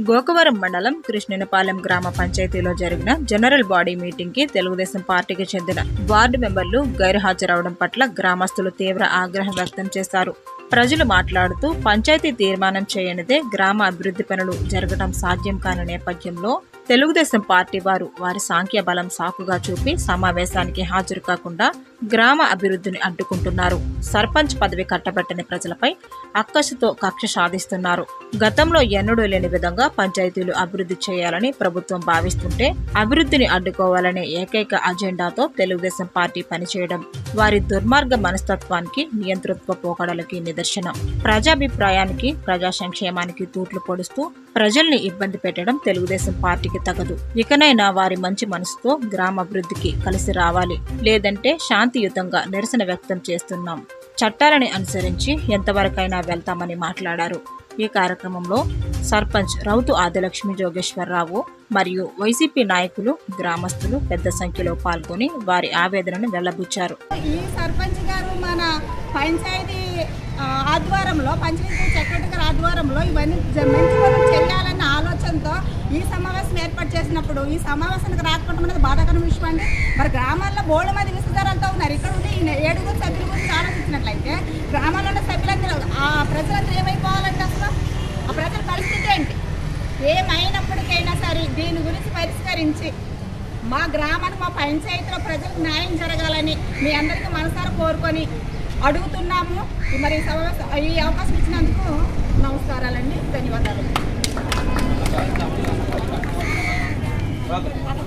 గోకవరం మండలం కృష్ణనపాలెం గ్రామ పంచాయతీలో జరిగిన జనరల్ బాడీ మీటింగ్ కి తెలుగుదేశం పార్టీకి చెందిన వార్డు మెంబర్లు గైర్హాజరవడం పట్ల గ్రామస్తులు తీవ్ర ఆగ్రహం వ్యక్తం చేశారు ప్రజలు మాట్లాడుతూ పంచాయతీ తీర్మానం చేయనిదే గ్రామ అభివృద్ధి పనులు జరగడం సాధ్యం కాని నేపథ్యంలో తెలుగుదేశం పార్టీ వారు వారి సాంఖ్య బలం సాకుగా చూపి సమావేశానికి హాజరు కాకుండా గ్రామ అభివృద్ధిని అడ్డుకుంటున్నారు సర్పంచ్ పదవి కట్టబెట్టని ప్రజలపై అక్కసుతో కక్ష సాధిస్తున్నారు గతంలో ఎన్నడూ లేని విధంగా పంచాయతీలు అభివృద్ధి చేయాలని ప్రభుత్వం భావిస్తుంటే అభివృద్ధిని అడ్డుకోవాలనే ఏకైక అజెండాతో తెలుగుదేశం పార్టీ పనిచేయడం వారి దుర్మార్గ మనస్తత్వానికి నియంతృత్వ పోకడలకి నిదర్శనం ప్రజాభిప్రాయానికి ప్రజా సంక్షేమానికి తూట్లు పొడుస్తూ ప్రజల్ని ఇబ్బంది పెట్టడం తెలుగుదేశం పార్టీకి తగదు ఇకనైనా వారి మంచి మనసుతో గ్రామాభివృద్ధికి కలిసి రావాలి లేదంటే శాంతియుతంగా నిరసన వ్యక్తం చేస్తున్నాం చట్టాలని అనుసరించి ఎంతవరకైనా వెళ్తామని మాట్లాడారు ఈ కార్యక్రమంలో సర్పంచ్ రౌతు ఆదిలక్ష్మి జోగేశ్వరరావు మరియు వైసీపీ నాయకులు గ్రామస్తులు పెద్ద సంఖ్యలో పాల్గొని వారి ఆవేదనను వెల్లబుచ్చారు ఈ సర్పంచ్ గారు మన పంచాయతీ ఆ, ఆధ్వర్యంలో పంచాయతీ సెక్రటరీ గారి ఆధ్వర్యంలో ఇవన్నీ జ- మంచి పనులు చేయాలన్న ఆలోచనతో ఈ సమావేశం ఏర్పాటు చేసినప్పుడు ఈ సమావేశానికి రాకపోవడం అనేది బాధాకరమైన విషయం అండి మరి గ్రామాల్లో బోర్డు మంది విస్తరాలతో ఉన్నారు ఇక్కడ ఉండి ఈ ఏడుగురు సభ్యుల గురించి ఆలోచించినట్లయితే గ్రామాల్లో ఉన్న సభ్యులందరూ ఆ ప్రజలందరూ ఏమైపోవాలంటే అసలు ఆ ప్రజల పరిస్థితి ఏంటి ఏమైనప్పటికైనా సరే దీని గురించి పరిష్కరించి మా గ్రామానికి మా పంచాయతీలో ప్రజలకు న్యాయం జరగాలని మీ అందరికీ మనసారా కోరుకొని అడుగుతున్నాము మరి ఈ సమావేశం ఈ అవకాశం ఇచ్చినందుకు నమస్కారాలండి ధన్యవాదాలు